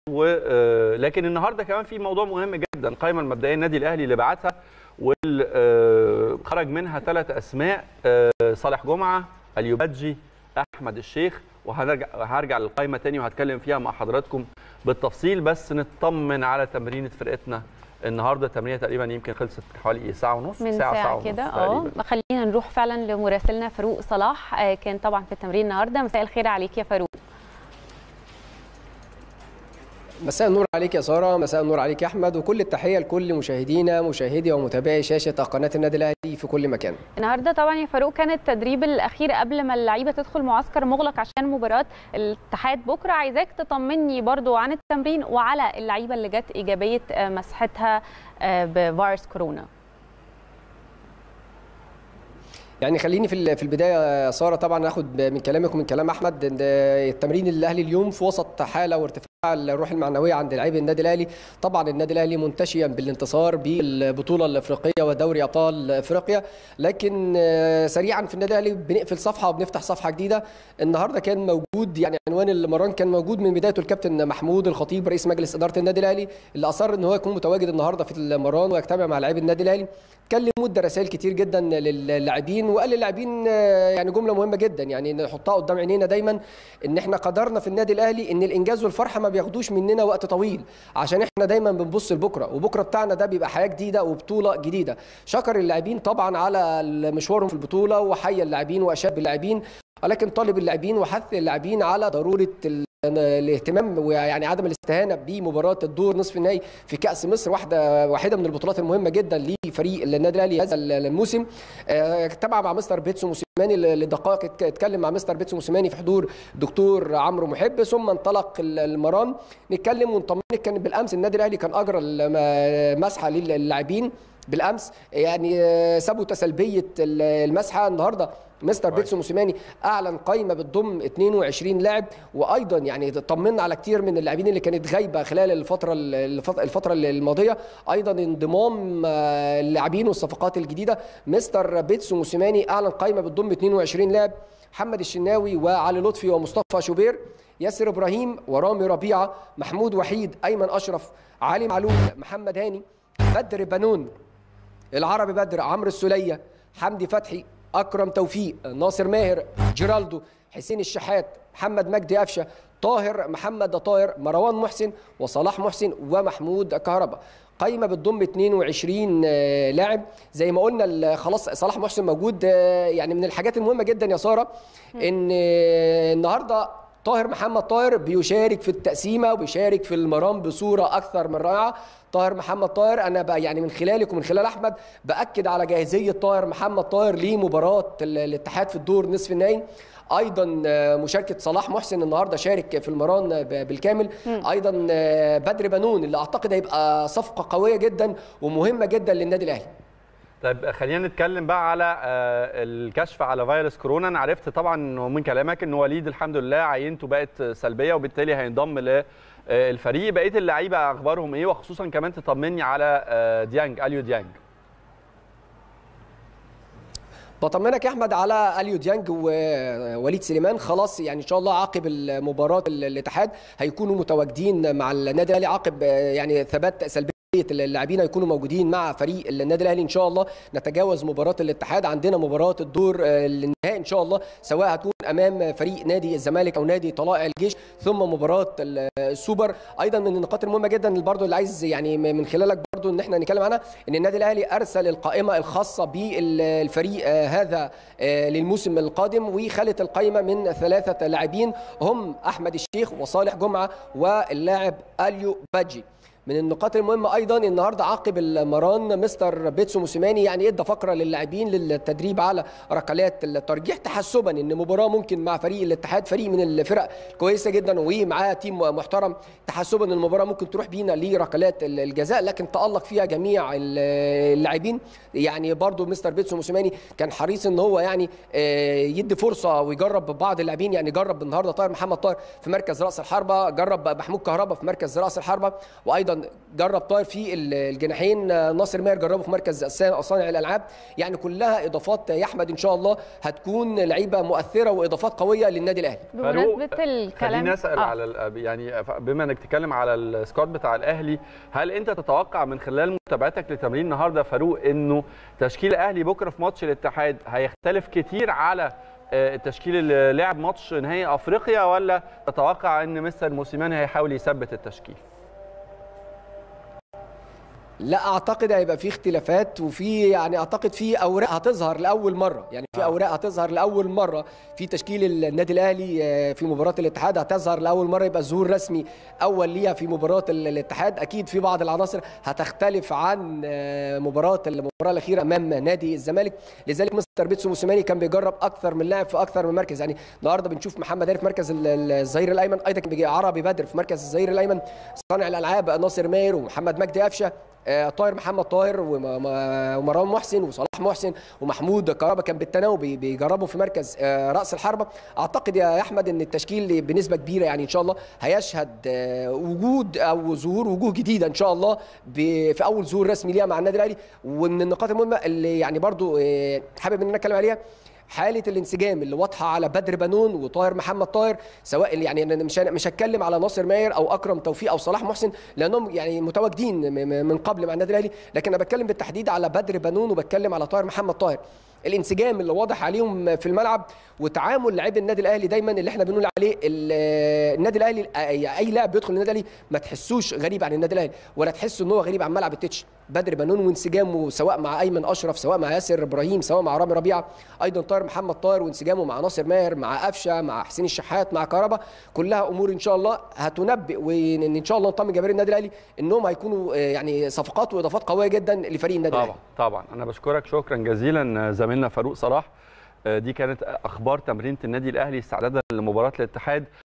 ولكن النهارده كمان في موضوع مهم جدا القائمه المبدئيه النادي الاهلي اللي بعتها وخرج منها ثلاث اسماء آه، صالح جمعه اليوبادجي احمد الشيخ وهرجع هرجع للقائمه تاني وهتكلم فيها مع حضراتكم بالتفصيل بس نطمن على تمرينه فرقتنا النهارده التمرينه تقريبا يمكن خلصت حوالي ساعه ونص من ساعه, ساعة ونص كده تقريباً. اه خلينا نروح فعلا لمراسلنا فاروق صلاح آه، كان طبعا في التمرين النهارده مساء الخير عليك يا فاروق مساء النور عليك يا ساره مساء النور عليك يا احمد وكل التحيه لكل مشاهدينا مشاهدي ومتابعي شاشه قناه النادي الاهلي في كل مكان النهارده طبعا يا فاروق كان التدريب الاخير قبل ما اللعيبه تدخل معسكر مغلق عشان مباراه الاتحاد بكره عايزاك تطمني برضو عن التمرين وعلى اللعيبه اللي جت ايجابيه آه، مسحتها آه، بفيروس كورونا يعني خليني في ال- في البدايه يا ساره طبعا اخد من كلامك ومن كلام احمد إن التمرين الاهلي اليوم في وسط حاله وارتفاع الروح المعنويه عند لاعبي النادي الاهلي طبعا النادي الاهلي منتشيا بالانتصار بالبطوله الافريقيه ودوري ابطال افريقيا لكن آه، سريعا في النادي الاهلي بنقفل صفحه وبنفتح صفحه جديده النهارده كان موجود يعني عنوان المران كان موجود من بدايته الكابتن محمود الخطيب رئيس مجلس اداره النادي الاهلي اللي اصر ان هو يكون متواجد النهارده في المران ويجتمع مع لاعبي النادي الاهلي كان مده رسائل كتير جدا للاعبين وقال للاعبين آه، يعني جمله مهمه جدا يعني نحطها قدام عينينا دايما ان احنا قدرنا في النادي الاهلي ان الانجاز والفرحه ما بياخدوش مننا وقت طويل عشان احنا دايما بنبص لبكره وبكره بتاعنا ده بيبقى حياه جديده وبطوله جديده شكر اللاعبين طبعا على مشوارهم في البطوله وحيا اللاعبين واشاد باللاعبين ولكن طالب اللاعبين وحث اللاعبين على ضروره ال- الاهتمام ويعني عدم الاستهانه بمباراه الدور نصف النهائي في كاس مصر واحده واحده من البطولات المهمه جدا لفريق النادي الاهلي هذا الموسم آه، تابع مع مستر بيتسو موسيماني لدقائق اتك- اتكلم مع مستر بيتسو موسيماني في حضور دكتور عمرو محب ثم انطلق ال- المران نتكلم ونطمنك كان بالامس النادي الاهلي كان اجرى الم- مسحه للاعبين بالامس يعني آه، ثبت سلبيه ال- المسحه النهارده مستر بيتسو موسيماني اعلن قائمه بتضم 22 لاعب وايضا يعني طمنا على كتير من اللاعبين اللي كانت غايبه خلال الفتره الفت- الفتره الماضيه ايضا انضمام آه، اللاعبين والصفقات الجديده مستر بيتسو موسيماني اعلن قائمه بتضم 22 لاعب محمد الشناوي وعلي لطفي ومصطفى شوبير ياسر ابراهيم ورامي ربيعه محمود وحيد ايمن اشرف علي معلول محمد هاني بدر بنون العربي بدر عمرو السوليه حمدي فتحي اكرم توفيق ناصر ماهر جيرالدو حسين الشحات محمد مجدي قفشه طاهر محمد طاهر مروان محسن وصلاح محسن ومحمود كهربا قايمه بتضم 22 آه، لاعب زي ما قلنا ال- خلاص صلاح محسن موجود آه، يعني من الحاجات المهمه جدا يا ساره ان آه، النهارده طاهر محمد طاهر بيشارك في التقسيمه وبيشارك في المرام بصوره اكثر من رائعه طاهر محمد طاهر انا بقى يعني من خلالك ومن خلال احمد باكد على جاهزيه طاهر محمد طاهر لمباراه ال- الاتحاد في الدور نصف النهائي ايضا آه، مشاركه صلاح محسن النهارده شارك في المران آه، ب- بالكامل ايضا آه، بدر بنون اللي اعتقد هيبقى صفقه قويه جدا ومهمه جدا للنادي الاهلي طيب خلينا نتكلم بقى على آه، الكشف على فيروس كورونا انا عرفت طبعا إنه من كلامك ان وليد الحمد لله عينته بقت سلبيه وبالتالي هينضم للفريق بقيه اللعيبه اخبارهم ايه وخصوصا كمان تطمني على آه، ديانج اليو ديانج بطمنك يا احمد على اليو ديانج ووليد سليمان خلاص يعني ان شاء الله عقب مباراه الاتحاد هيكونوا متواجدين مع النادي الاهلي عقب آه، يعني ثبات سلبيه اللاعبين هيكونوا موجودين مع فريق النادي الاهلي ان شاء الله نتجاوز مباراه الاتحاد عندنا مباراه الدور آه، النهائي ان شاء الله سواء هتكون امام فريق نادي الزمالك او نادي طلائع الجيش ثم مباراه ال- السوبر ايضا من النقاط المهمه جدا اللي برضو اللي عايز يعني من خلالك برضو ان احنا نتكلم عنها ان النادي الاهلي ارسل القائمه الخاصه بالفريق آه، هذا آه، للموسم القادم وخلت القائمه من ثلاثه لاعبين هم احمد الشيخ وصالح جمعه واللاعب اليو باجي من النقاط المهمة أيضا النهاردة عقب المران مستر بيتسو موسيماني يعني ادى فقرة للاعبين للتدريب على ركلات الترجيح تحسبا ان مباراة ممكن مع فريق الاتحاد فريق من الفرق كويسة جدا ومعاه تيم محترم تحسبا ان المباراة ممكن تروح بينا لركلات الجزاء لكن تألق فيها جميع اللاعبين يعني برضو مستر بيتسو موسيماني كان حريص ان هو يعني آه، يدي فرصة ويجرب بعض اللاعبين يعني جرب النهارده طاهر محمد طاهر في مركز رأس الحربة جرب محمود كهربا في مركز رأس الحربة وايضا ايضا جرب طاهر في الجناحين ناصر ماهر جربه في مركز صانع الالعاب يعني كلها اضافات يا احمد ان شاء الله هتكون لعيبه مؤثره واضافات قويه للنادي الاهلي بمناسبه الكلام خليني اسال آه. على ال- يعني بما انك تتكلم على السكواد بتاع الاهلي هل انت تتوقع من خلال متابعتك لتمرين النهارده فاروق انه تشكيل الاهلي بكره في ماتش الاتحاد هيختلف كتير على آه، التشكيل اللي لعب ماتش نهائي افريقيا ولا تتوقع ان مستر موسيماني هيحاول يثبت التشكيل؟ لا اعتقد هيبقى في اختلافات وفي يعني اعتقد في اوراق هتظهر لاول مره يعني في آه. اوراق هتظهر لاول مره في تشكيل النادي الاهلي آه، في مباراه الاتحاد هتظهر لاول مره يبقى ظهور رسمي اول ليها في مباراه ال- الاتحاد اكيد في بعض العناصر هتختلف عن آه، مباراه المباراه الاخيره امام نادي الزمالك لذلك مستر بيتسو موسيماني كان بيجرب اكثر من لاعب في اكثر من مركز يعني النهارده بنشوف محمد هاني في مركز ال- ال- الظهير الايمن ايضا كان بيجي عربي بدر في مركز الظهير الايمن صانع الالعاب ناصر ماهر ومحمد مجدي قفشه آه، طاهر محمد طاهر وم- م- ومروان محسن وصلاح محسن ومحمود كهربا كان بالتناوب بي- بيجربوا في مركز آه، راس الحربه اعتقد يا احمد ان التشكيل بنسبه كبيره يعني ان شاء الله هيشهد آه، وجود او ظهور وجوه جديده ان شاء الله ب- في اول ظهور رسمي ليها مع النادي الاهلي ومن النقاط المهمه اللي يعني برضو آه، حابب ان انا اتكلم عليها حاله الانسجام اللي واضحه على بدر بنون وطاهر محمد طاهر سواء يعني انا مش مش هتكلم على ناصر ماهر او اكرم توفيق او صلاح محسن لانهم يعني متواجدين م- م- من قبل مع النادي الاهلي لكن انا بتكلم بالتحديد على بدر بنون وبتكلم على طاهر محمد طاهر الانسجام اللي واضح عليهم في الملعب وتعامل لاعبي النادي الاهلي دايما اللي احنا بنقول عليه ال- النادي الاهلي اي أي لاعب بيدخل النادي الاهلي ما تحسوش غريب عن النادي الاهلي ولا تحسوا ان هو غريب عن ملعب التتش بدر بنون وانسجامه سواء مع ايمن اشرف سواء مع ياسر ابراهيم سواء مع رامي ربيعه ايضا طاهر محمد طاهر وانسجامه مع ناصر ماهر مع قفشه مع حسين الشحات مع كهربا كلها امور ان شاء الله هتنبئ وان ان شاء الله نطمن جماهير النادي الاهلي انهم هيكونوا آه، يعني صفقات واضافات قويه جدا لفريق النادي طبعا الاهلي طبعا انا بشكرك شكرا جزيلا زميلنا فاروق صلاح آه، دي كانت اخبار تمرينه النادي الاهلي استعدادا لمباراه الاتحاد